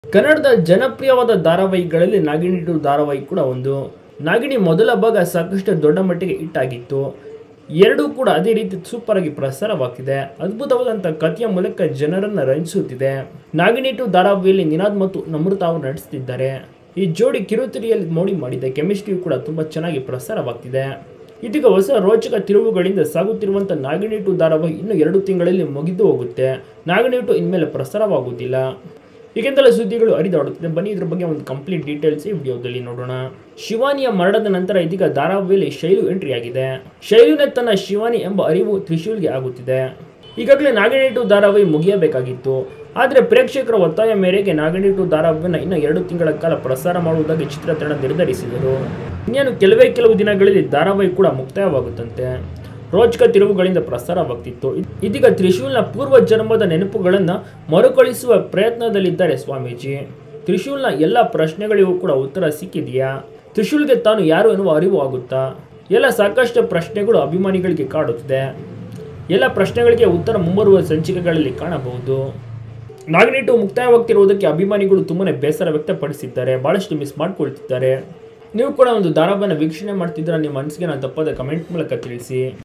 ಕನ್ನಡದ ಜನಪ್ರಿಯವಾದ ಧಾರಾವಾಹಿಗಳಲ್ಲಿ ನಾಗಿಣಿ ಟು ಧಾರಾವಾಹಿ ಕೂಡ ಒಂದು ನಾಗಿಣಿ ಮೊದಲ ಭಾಗ ಸಾಕಷ್ಟು ದೊಡ್ಡ ಮಟ್ಟಿಗೆ ಹಿಟ್ ಆಗಿತ್ತು ಎರಡೂ ಕೂಡ ಅದೇ ರೀತಿ ಸೂಪರ್ ಆಗಿ ಪ್ರಸಾರವಾಗ್ತಿದೆ ಅದ್ಭುತವಾದಂಥ ಕಥೆಯ ಮೂಲಕ ಜನರನ್ನ ರಂಜಿಸುತ್ತಿದೆ ನಾಗಿಣಿ ಟು ಧಾರಾವಾಹಿಯಲ್ಲಿ ನಿನಾದ್ ಮತ್ತು ನಮೃತ ಅವರು ನಟಿಸ್ತಿದ್ದಾರೆ ಈ ಜೋಡಿ ಕಿರುತೆರೆಯಲ್ಲಿ ಮೋಡಿ ಮಾಡಿದೆ ಕೆಮಿಸ್ಟ್ರಿ ಕೂಡ ತುಂಬಾ ಚೆನ್ನಾಗಿ ಪ್ರಸಾರವಾಗ್ತಿದೆ ಇದೀಗ ಹೊಸ ರೋಚಕ ತಿರುವುಗಳಿಂದ ಸಾಗುತ್ತಿರುವಂಥ ನಾಗಿಣಿ ಟು ಧಾರಾವಾಹಿ ಇನ್ನು ಎರಡು ತಿಂಗಳಲ್ಲಿ ಮುಗಿದು ಹೋಗುತ್ತೆ ನಾಗಿಣಿ ಟು ಇನ್ಮೇಲೆ ಪ್ರಸಾರವಾಗುವುದಿಲ್ಲ ಹೀಗೆಂದೆಲ್ಲ ಸುದ್ದಿಗಳು ಹರಿದಾಡುತ್ತಿದೆ ಬನ್ನಿ ಇದ್ರ ಬಗ್ಗೆ ಒಂದು ಕಂಪ್ಲೀಟ್ ಡೀಟೇಲ್ಸ್ ಈ ವಿಡಿಯೋದಲ್ಲಿ ನೋಡೋಣ ಶಿವಾನಿಯ ಮರಣದ ನಂತರ ಇದೀಗ ಧಾರಾವಾಹಿಯಲ್ಲಿ ಶೈಲು ಎಂಟ್ರಿ ಆಗಿದೆ ಶೈಲುನೇ ತನ್ನ ಶಿವಾನಿ ಎಂಬ ಅರಿವು ತ್ರಿಶೂಲ್ಗೆ ಆಗುತ್ತಿದೆ ಈಗಾಗಲೇ ನಾಗಿಣಿ ಟು ಧಾರಾವಾಹಿ ಮುಗಿಯಬೇಕಾಗಿತ್ತು ಆದರೆ ಪ್ರೇಕ್ಷಕರ ಒತ್ತಾಯ ಮೇರೆಗೆ ನಾಗಿಣಿ ಟು ಧಾರಾವಾಹಿಯನ್ನು ಇನ್ನು ಎರಡು ತಿಂಗಳ ಕಾಲ ಪ್ರಸಾರ ಮಾಡುವುದಾಗಿ ಚಿತ್ರತಂಡ ನಿರ್ಧರಿಸಿದರು ಇನ್ನೇನು ಕೆಲವೇ ಕೆಲವು ದಿನಗಳಲ್ಲಿ ಧಾರಾವಾಹಿ ಕೂಡ ಮುಕ್ತಾಯವಾಗುತ್ತಂತೆ ರೋಚಕ ತಿರುವುಗಳಿಂದ ಪ್ರಸಾರವಾಗ್ತಿತ್ತು ಇದ್- ಇದೀಗ ತ್ರಿಶೂಲ್ನ ಪೂರ್ವ ಜನ್ಮದ ನೆನಪುಗಳನ್ನು ಮರುಕಳಿಸುವ ಪ್ರಯತ್ನದಲ್ಲಿದ್ದಾರೆ ಸ್ವಾಮೀಜಿ ತ್ರಿಶೂಲ್ನ ಎಲ್ಲ ಪ್ರಶ್ನೆಗಳಿಗೂ ಕೂಡ ಉತ್ತರ ಸಿಕ್ಕಿದೆಯಾ ತ್ರಿಶೂಲ್ಗೆ ತಾನು ಯಾರು ಎನ್ನುವ ಅರಿವು ಆಗುತ್ತಾ ಎಲ್ಲ ಸಾಕಷ್ಟು ಪ್ರಶ್ನೆಗಳು ಅಭಿಮಾನಿಗಳಿಗೆ ಕಾಡುತ್ತಿದೆ ಎಲ್ಲ ಪ್ರಶ್ನೆಗಳಿಗೆ ಉತ್ತರ ಮುಂಬರುವ ಸಂಚಿಕೆಗಳಲ್ಲಿ ಕಾಣಬಹುದು ನಾಗಿನಿಟ್ಟು ಮುಕ್ತಾಯವಾಗ್ತಿರುವುದಕ್ಕೆ ಅಭಿಮಾನಿಗಳು ತುಂಬಾನೇ ಬೇಸರ ವ್ಯಕ್ತಪಡಿಸಿದ್ದಾರೆ ಬಹಳಷ್ಟು ಮಿಸ್ ಮಾಡ್ಕೊಳ್ತಿದ್ದಾರೆ ನೀವು ಕೂಡ ಒಂದು ಧಾರಾವಾಹಿನ ವೀಕ್ಷಣೆ ಮಾಡ್ತಿದ್ರೆ ನಿಮ್ಮ ಮನಸ್ಸಿಗೆ ನಾನು ತಪ್ಪದ ಕಮೆಂಟ್ ಮೂಲಕ ತಿಳಿಸಿ